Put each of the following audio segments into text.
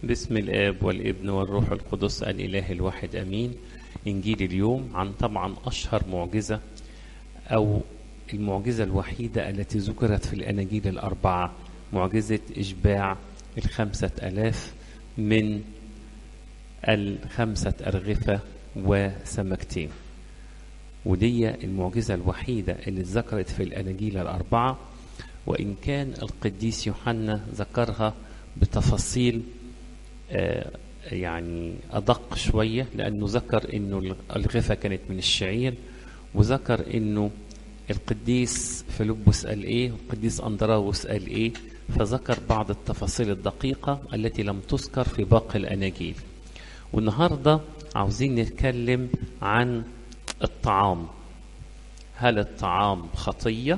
باسم الآب والابن والروح القدس الإله الواحد أمين إنجيل اليوم عن طبعا أشهر معجزة أو المعجزة الوحيدة التي ذكرت في الأناجيل الأربعة معجزة إشباع الخمسة ألاف من الخمسة أرغفة وسمكتين ودي المعجزة الوحيدة اللي اتذكرت في الأناجيل الأربعة وإن كان القديس يوحنا ذكرها بتفاصيل آه يعني أدق شوية لأنه ذكر أنه الغفة كانت من الشعير وذكر أنه القديس فيلبس قال إيه والقديس أندراوس قال إيه فذكر بعض التفاصيل الدقيقة التي لم تذكر في باقي الأناجيل والنهاردة عاوزين نتكلم عن الطعام هل الطعام خطية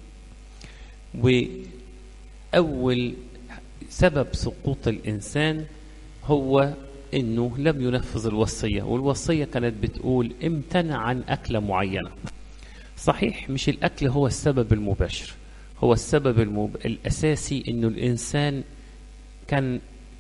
وأول سبب سقوط الإنسان هو انه لم ينفذ الوصيه والوصيه كانت بتقول امتنع عن اكله معينه صحيح مش الاكل هو السبب المباشر هو السبب المب... الاساسي انه الانسان كان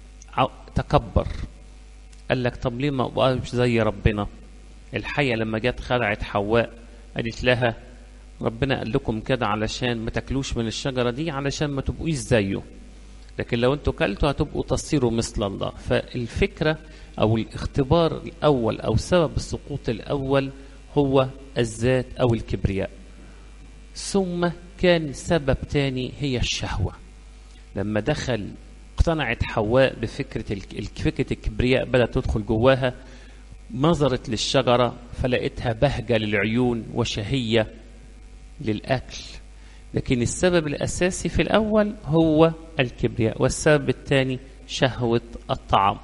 تكبر قال لك طب ليه ما بقاش زي ربنا الحيه لما جت خلعت حواء قالت لها ربنا قال لكم كده علشان ما تاكلوش من الشجره دي علشان ما تبقوش زيه لكن لو انتوا كلتوا هتبقوا تصيروا مثل الله فالفكرة أو الاختبار الأول أو سبب السقوط الأول هو الذات أو الكبرياء ثم كان سبب تاني هي الشهوة لما دخل اقتنعت حواء بفكرة فكرة الكبرياء بدأت تدخل جواها نظرت للشجرة فلقيتها بهجة للعيون وشهية للأكل لكن السبب الأساسي في الأول هو الكبرياء والسبب الثاني شهوة الطعام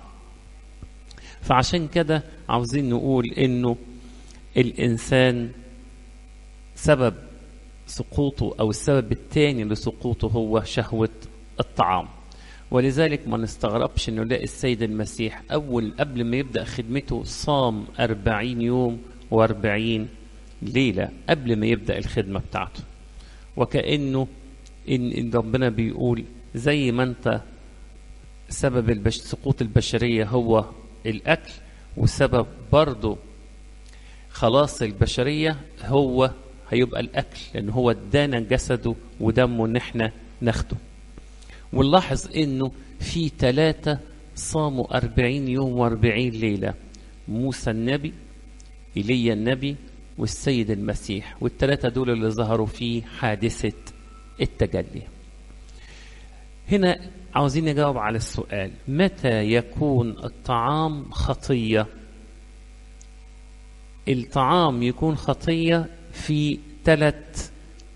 فعشان كده عاوزين نقول إنه الإنسان سبب سقوطه أو السبب الثاني لسقوطه هو شهوة الطعام ولذلك ما نستغربش انه نلاقي السيد المسيح اول قبل ما يبدا خدمته صام أربعين يوم وأربعين ليله قبل ما يبدا الخدمه بتاعته وكأنه إن, إن ربنا بيقول زي ما أنت سبب البش سقوط البشرية هو الأكل وسبب برضه خلاص البشرية هو هيبقى الأكل لأن هو ادانا جسده ودمه إن إحنا ناخده ونلاحظ إنه في ثلاثة صاموا أربعين يوم وأربعين ليلة موسى النبي إيليا النبي والسيد المسيح والثلاثة دول اللي ظهروا في حادثة التجلي هنا عاوزين نجاوب على السؤال متى يكون الطعام خطية الطعام يكون خطية في ثلاث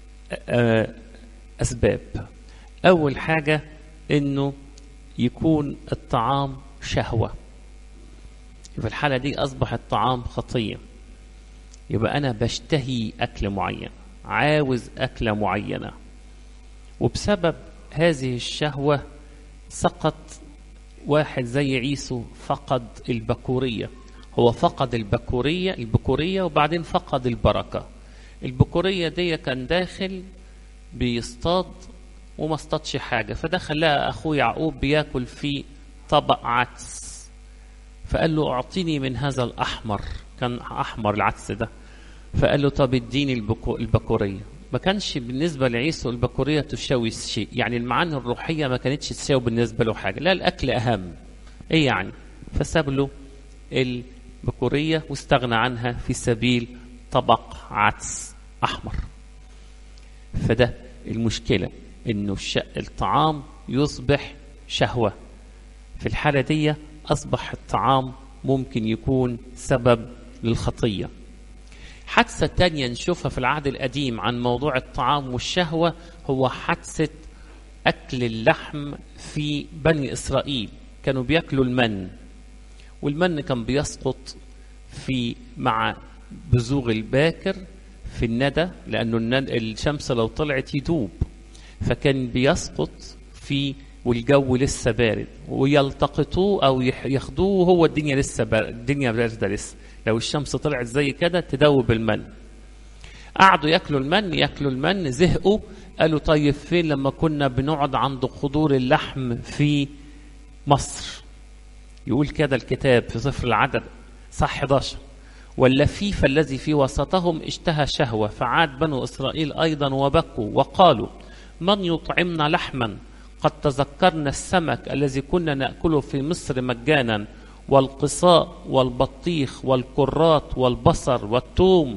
أسباب أول حاجة إنه يكون الطعام شهوة في الحالة دي أصبح الطعام خطية يبقى أنا بشتهي أكل معين عاوز أكلة معينة وبسبب هذه الشهوة سقط واحد زي عيسو فقد البكورية هو فقد البكورية البكورية وبعدين فقد البركة البكورية دي كان داخل بيصطاد وما اصطادش حاجة فدخل لقى أخوه يعقوب بياكل في طبق عدس فقال له أعطيني من هذا الأحمر كان أحمر العدس ده فقال له طب اديني البكو البكورية ما كانش بالنسبة لعيسو البكورية تساوي شيء يعني المعاني الروحية ما كانتش تساوي بالنسبة له حاجة لا الأكل أهم إيه يعني فساب له البكورية واستغنى عنها في سبيل طبق عدس أحمر فده المشكلة إنه الطعام يصبح شهوة في الحالة دي أصبح الطعام ممكن يكون سبب للخطية حادثة تانية نشوفها في العهد القديم عن موضوع الطعام والشهوة هو حادثة أكل اللحم في بني إسرائيل كانوا بياكلوا المن والمن كان بيسقط في مع بزوغ الباكر في الندى لأنه الشمس لو طلعت يدوب فكان بيسقط في والجو لسه بارد ويلتقطوه او ياخدوه وهو الدنيا لسه بارد الدنيا بارده لسه لو الشمس طلعت زي كده تدوب المن قعدوا ياكلوا المن ياكلوا المن زهقوا قالوا طيب فين لما كنا بنقعد عند قدور اللحم في مصر يقول كده الكتاب في سفر العدد صح 11 واللفيف الذي في وسطهم اشتهى شهوة فعاد بنو إسرائيل أيضا وبكوا وقالوا من يطعمنا لحما قد تذكرنا السمك الذي كنا نأكله في مصر مجانا والقصاء والبطيخ والكرات والبصر والثوم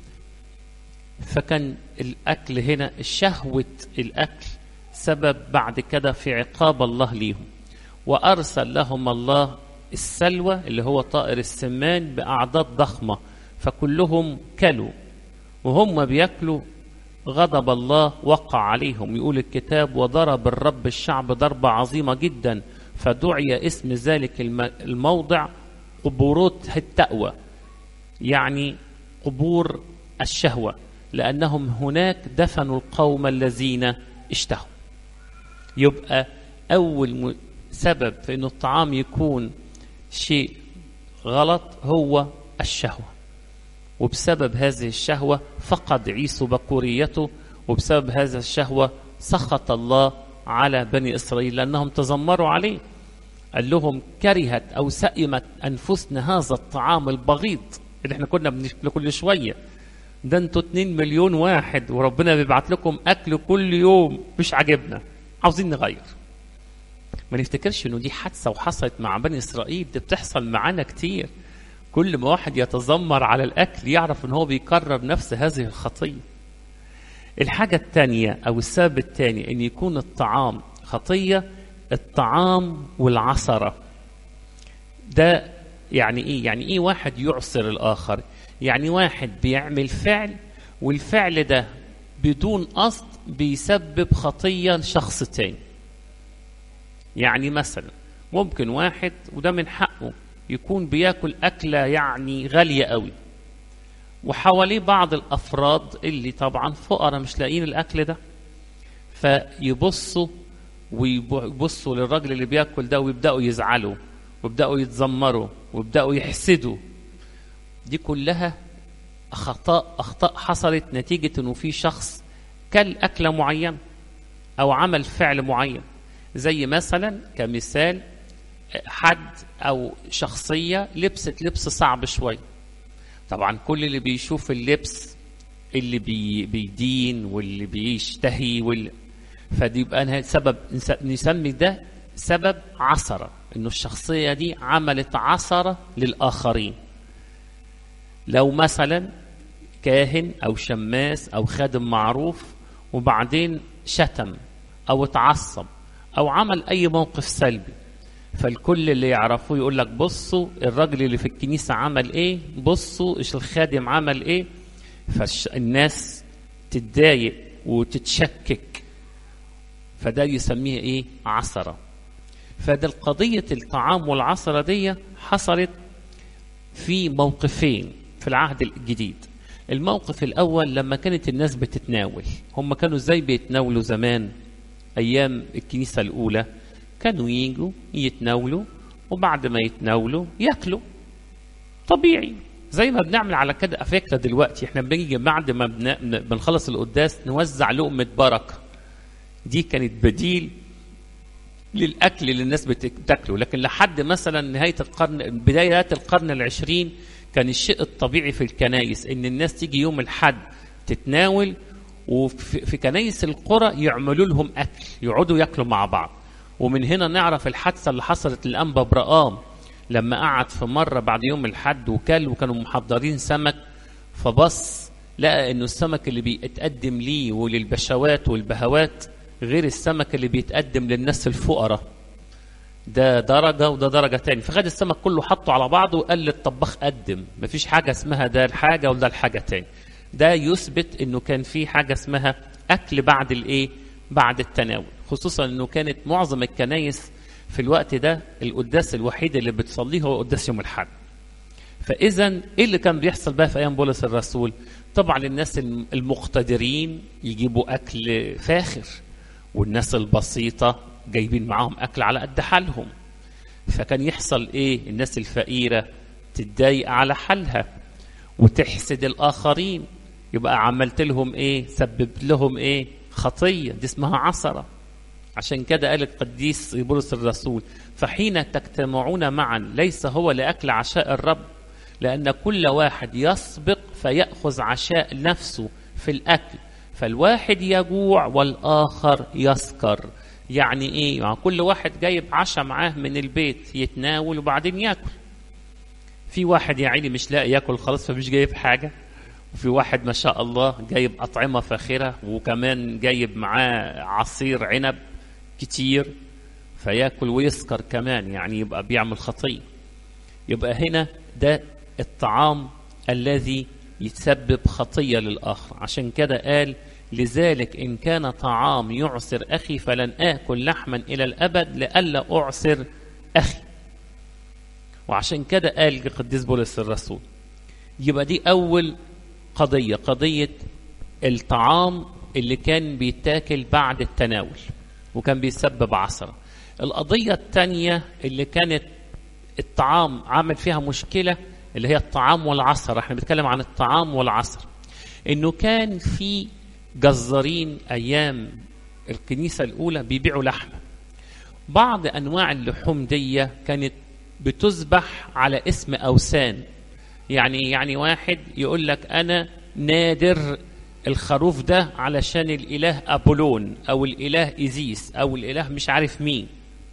فكان الأكل هنا شهوة الأكل سبب بعد كده في عقاب الله ليهم وأرسل لهم الله السلوى اللي هو طائر السمان بأعداد ضخمة فكلهم كلوا وهم بياكلوا غضب الله وقع عليهم يقول الكتاب وضرب الرب الشعب ضربة عظيمة جدا فدعي اسم ذلك الموضع قبورات التأوى يعني قبور الشهوة لأنهم هناك دفنوا القوم الذين اشتهوا يبقى أول سبب في أن الطعام يكون شيء غلط هو الشهوة وبسبب هذه الشهوة فقد عيسو بكوريته وبسبب هذا الشهوة سخط الله على بني إسرائيل لأنهم تذمروا عليه قال لهم كرهت أو سئمت أنفسنا هذا الطعام البغيض اللي احنا كنا بناكله كل شوية ده انتوا 2 مليون واحد وربنا بيبعت لكم أكل كل يوم مش عاجبنا عاوزين نغير ما نفتكرش انه دي حادثه وحصلت مع بني اسرائيل دي بتحصل معانا كتير كل ما واحد يتذمر على الاكل يعرف ان هو بيكرر نفس هذه الخطيه الحاجه الثانيه او السبب الثاني ان يكون الطعام خطيه الطعام والعصره ده يعني ايه يعني ايه واحد يعصر الاخر يعني واحد بيعمل فعل والفعل ده بدون قصد بيسبب خطيه لشخص تاني يعني مثلا ممكن واحد وده من حقه يكون بياكل أكلة يعني غالية قوي وحواليه بعض الأفراد اللي طبعا فقراء مش لاقيين الأكل ده فيبصوا ويبصوا للراجل اللي بياكل ده ويبدأوا يزعلوا ويبدأوا يتذمروا ويبدأوا يحسدوا دي كلها أخطاء أخطاء حصلت نتيجة إنه في شخص كل أكلة معينة أو عمل فعل معين زي مثلا كمثال حد او شخصيه لبست لبس صعب شويه طبعا كل اللي بيشوف اللبس اللي بي بيدين واللي بيشتهي واللي فدي يبقى سبب نسمي ده سبب عثره انه الشخصيه دي عملت عثره للاخرين لو مثلا كاهن او شماس او خادم معروف وبعدين شتم او اتعصب او عمل اي موقف سلبي فالكل اللي يعرفوه يقول لك بصوا الراجل اللي في الكنيسه عمل ايه بصوا ايش الخادم عمل ايه فالناس تتضايق وتتشكك فده يسميه ايه عثره فده القضية الطعام والعصرة دي حصلت في موقفين في العهد الجديد الموقف الأول لما كانت الناس بتتناول هم كانوا ازاي بيتناولوا زمان أيام الكنيسة الأولى كانوا يجوا يتناولوا وبعد ما يتناولوا ياكلوا طبيعي زي ما بنعمل على كده فكرة دلوقتي احنا بنيجي بعد ما بن- بنخلص القداس نوزع لقمة بركة دي كانت بديل للأكل اللي الناس بت- بتاكله لكن لحد مثلا نهاية القرن بدايات القرن العشرين كان الشيء الطبيعي في الكنايس ان الناس تيجي يوم الحد تتناول وفي في كنايس القرى يعملوا لهم اكل يقعدوا ياكلوا مع بعض ومن هنا نعرف الحادثه اللي حصلت للانبا برقام لما قعد في مره بعد يوم الحد وكل وكانوا محضرين سمك فبص لقى انه السمك اللي بيتقدم ليه وللبشوات والبهوات غير السمك اللي بيتقدم للناس الفقراء ده درجة وده درجة تاني فخد السمك كله حطه على بعضه وقال للطباخ قدم مفيش حاجة اسمها ده الحاجة وده الحاجة تاني ده يثبت انه كان في حاجة اسمها اكل بعد الايه بعد التناول خصوصا انه كانت معظم الكنايس في الوقت ده القداس الوحيد اللي بتصليه هو قداس يوم الحد فاذا ايه اللي كان بيحصل بقى في ايام بولس الرسول طبعا الناس الم- المقتدرين يجيبوا اكل فاخر والناس البسيطه جايبين معاهم اكل على قد حالهم فكان يحصل ايه الناس الفقيره تتضايق على حالها وتحسد الاخرين يبقى عملت لهم ايه سببت لهم ايه خطيه دي اسمها عثره عشان كده قال القديس بولس الرسول فحين تجتمعون معا ليس هو لأكل عشاء الرب لأن كل واحد يسبق فيأخذ عشاء نفسه في الأكل فالواحد يجوع والآخر يسكر يعني إيه؟ يعني كل واحد جايب عشاء معاه من البيت يتناول وبعدين ياكل في واحد يا عيني مش لاقي ياكل خلاص فمش جايب حاجة وفي واحد ما شاء الله جايب أطعمة فاخرة وكمان جايب معاه عصير عنب كتير فياكل ويسكر كمان يعني يبقى بيعمل خطية يبقى هنا ده الطعام الذي يتسبب خطية للآخر عشان كده قال لذلك إن كان طعام يعسر أخي فلن آكل لحما إلى الأبد لئلا أعسر أخي وعشان كده قال القديس بولس الرسول يبقى دي أول قضية قضية الطعام اللي كان بيتاكل بعد التناول وكان بيسبب عثرة القضية الثانية اللي كانت الطعام عامل فيها مشكلة اللي هي الطعام والعصر احنا بنتكلم عن الطعام والعصر انه كان في جزارين ايام الكنيسة الاولى بيبيعوا لحمة بعض انواع اللحوم دي كانت بتذبح على اسم اوثان يعني يعني واحد يقول لك انا نادر الخروف ده علشان الاله ابولون او الاله ايزيس او الاله مش عارف مين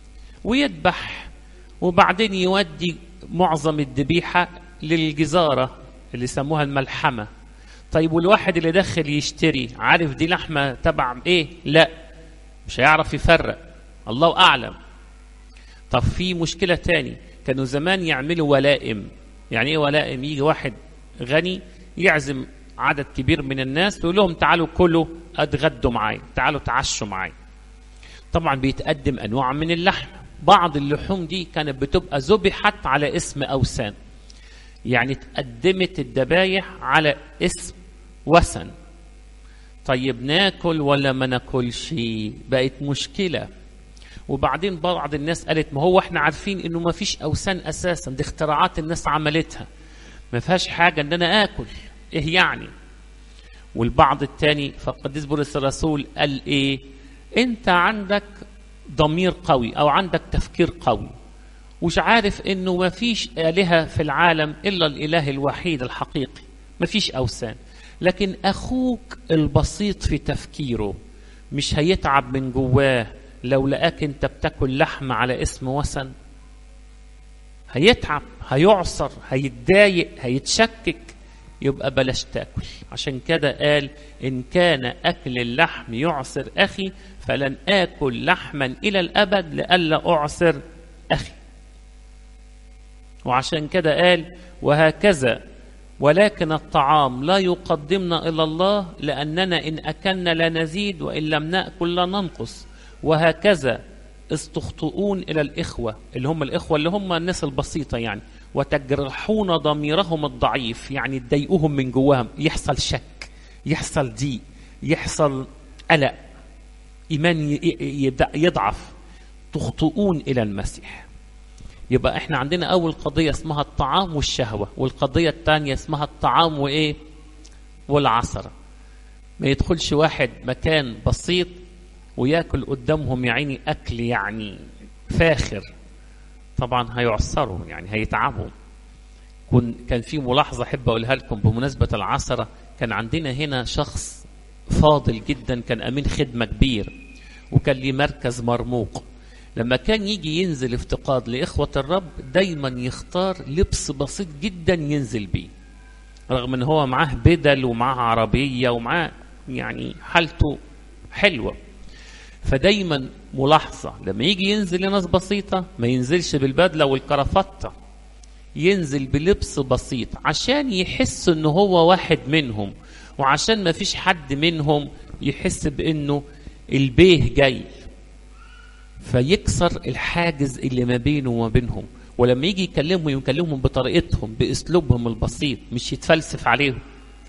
ويذبح وبعدين يودي معظم الذبيحه للجزاره اللي سموها الملحمه طيب والواحد اللي داخل يشتري عارف دي لحمه تبع ايه لا مش هيعرف يفرق الله اعلم طب في مشكله تاني كانوا زمان يعملوا ولائم يعني ايه ولائم يجي واحد غني يعزم عدد كبير من الناس ويقول لهم تعالوا كلوا اتغدوا معايا تعالوا تعشوا معايا طبعا بيتقدم انواع من اللحم بعض اللحوم دي كانت بتبقى ذبحت على اسم اوثان يعني اتقدمت الذبايح على اسم وثن طيب ناكل ولا ما ناكلش بقت مشكله وبعدين بعض الناس قالت ما هو احنا عارفين انه ما فيش اوثان اساسا دي اختراعات الناس عملتها ما فيهاش حاجه ان انا اكل ايه يعني والبعض الثاني فالقديس بولس الرسول قال ايه انت عندك ضمير قوي او عندك تفكير قوي وش عارف انه ما فيش الهه في العالم الا الاله الوحيد الحقيقي ما فيش اوثان لكن اخوك البسيط في تفكيره مش هيتعب من جواه لو لقاك انت بتاكل لحم على اسم وثن هيتعب هيعصر هيتضايق هيتشكك يبقى بلاش تاكل عشان كده قال ان كان اكل اللحم يعسر اخي فلن اكل لحما الى الابد لئلا اعسر اخي وعشان كده قال وهكذا ولكن الطعام لا يقدمنا الى الله لاننا ان اكلنا لا نزيد وان لم ناكل لا ننقص وهكذا استخطئون الى الاخوه اللي هم الاخوه اللي هم الناس البسيطه يعني وتجرحون ضميرهم الضعيف يعني تضايقوهم من جواهم يحصل شك يحصل ضيق يحصل قلق ايمان يضعف تخطئون الى المسيح يبقى احنا عندنا اول قضيه اسمها الطعام والشهوه والقضيه الثانيه اسمها الطعام وايه والعصره ما يدخلش واحد مكان بسيط وياكل قدامهم يا عيني اكل يعني فاخر طبعا هيعصروا يعني هيتعبوا كن كان في ملاحظه احب اقولها لكم بمناسبه العصره كان عندنا هنا شخص فاضل جدا كان امين خدمه كبير وكان ليه مركز مرموق لما كان يجي ينزل افتقاد لاخوه الرب دايما يختار لبس بسيط جدا ينزل بيه رغم ان هو معاه بدل ومعاه عربيه ومعاه يعني حالته حلوه فدايما ملاحظة لما يجي ينزل لناس بسيطة ما ينزلش بالبدلة والكرافتة ينزل بلبس بسيط عشان يحس انه هو واحد منهم وعشان ما فيش حد منهم يحس بانه البيه جاي فيكسر الحاجز اللي ما بينه وما بينهم ولما يجي يكلمهم يكلمهم بطريقتهم باسلوبهم البسيط مش يتفلسف عليهم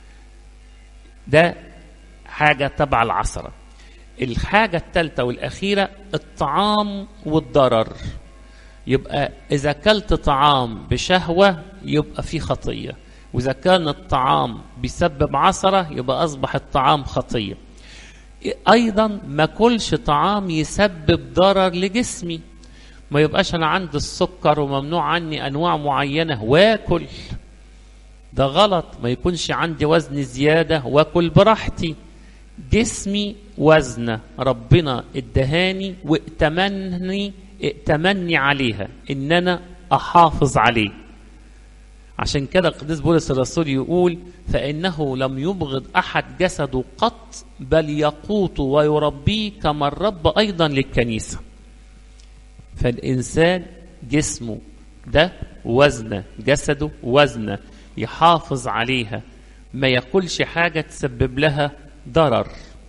ده حاجة تبع العصره الحاجة الثالثة والأخيرة الطعام والضرر يبقى إذا كلت طعام بشهوة يبقى في خطية وإذا كان الطعام بيسبب عثرة يبقى أصبح الطعام خطية ايضا ما كلش طعام يسبب ضرر لجسمي ما يبقاش انا عندي السكر وممنوع عني انواع معينه واكل ده غلط ما يكونش عندي وزن زياده واكل براحتي جسمي وزنه ربنا ادهاني وائتمني ائتمني عليها ان انا احافظ عليه عشان كده القديس بولس الرسول يقول فانه لم يبغض احد جسده قط بل يقوت ويربيه كما الرب ايضا للكنيسه فالانسان جسمه ده وزنه جسده وزنه يحافظ عليها ما ياكلش حاجه تسبب لها ضرر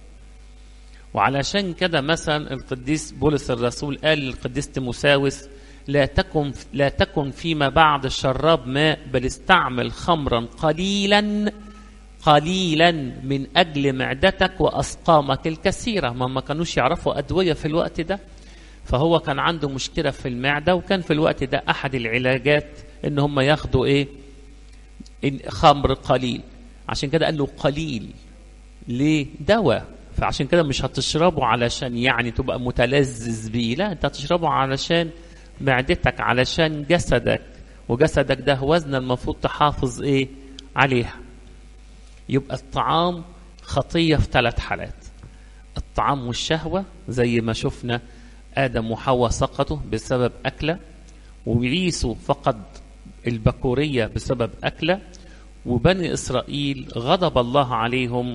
وعلشان كده مثلا القديس بولس الرسول قال للقديس تيموساوس لا تكن لا تكن فيما بعد الشراب ماء بل استعمل خمرا قليلا قليلا من اجل معدتك واسقامك الكثيره ما ما كانوش يعرفوا ادويه في الوقت ده فهو كان عنده مشكله في المعده وكان في الوقت ده احد العلاجات ان هم ياخدوا ايه إن خمر قليل عشان كده قال له قليل ليه دواء فعشان كده مش هتشربه علشان يعني تبقى متلذذ بيه لا انت هتشربه علشان معدتك علشان جسدك وجسدك ده وزن المفروض تحافظ ايه عليها يبقى الطعام خطية في ثلاث حالات الطعام والشهوة زي ما شفنا آدم وحواء سقطوا بسبب أكلة وعيسو فقد البكورية بسبب أكلة وبني إسرائيل غضب الله عليهم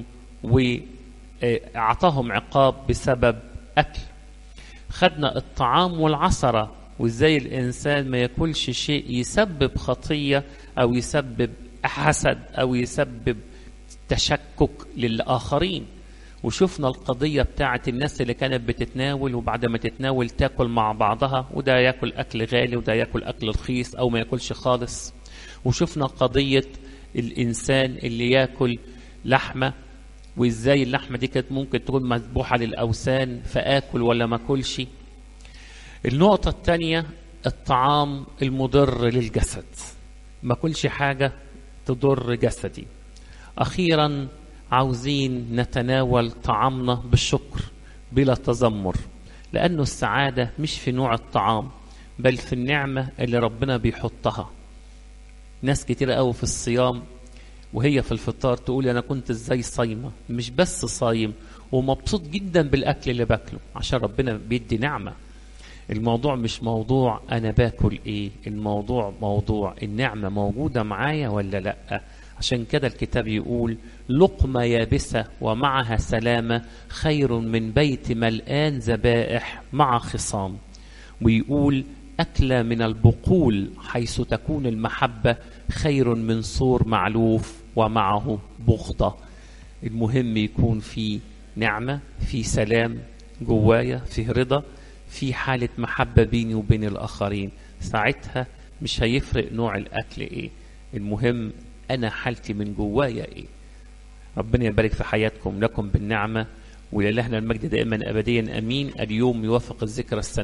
وأعطاهم عقاب بسبب أكل خدنا الطعام والعصرة وإزاي الإنسان ما ياكلش شيء يسبب خطية أو يسبب حسد أو يسبب تشكك للآخرين وشفنا القضية بتاعت الناس اللي كانت بتتناول وبعد ما تتناول تاكل مع بعضها وده ياكل أكل غالي وده ياكل أكل رخيص أو ما ياكلش خالص وشفنا قضية الإنسان اللي ياكل لحمة وإزاي اللحمة دي كانت ممكن تكون مذبوحة للأوثان فآكل ولا ما أكلش النقطة الثانية الطعام المضر للجسد ما كلش حاجة تضر جسدي أخيرا عاوزين نتناول طعامنا بالشكر بلا تذمر لأنه السعادة مش في نوع الطعام بل في النعمة اللي ربنا بيحطها ناس كتير قوي في الصيام وهي في الفطار تقول أنا كنت إزاي صايمة مش بس صايم ومبسوط جدا بالأكل اللي باكله عشان ربنا بيدي نعمة الموضوع مش موضوع أنا باكل إيه الموضوع موضوع النعمة موجودة معايا ولا لأ عشان كده الكتاب يقول لقمة يابسة ومعها سلامة خير من بيت ملآن ذبائح مع خصام ويقول أكلة من البقول حيث تكون المحبة خير من سور معلوف ومعه بغضة المهم يكون في نعمة في سلام جوايا في رضا في حالة محبة بيني وبين الآخرين ساعتها مش هيفرق نوع الأكل إيه المهم أنا حالتي من جوايا إيه ربنا يبارك في حياتكم لكم بالنعمة ولإلهنا المجد دائما أبديا أمين اليوم يوافق الذكرى السنة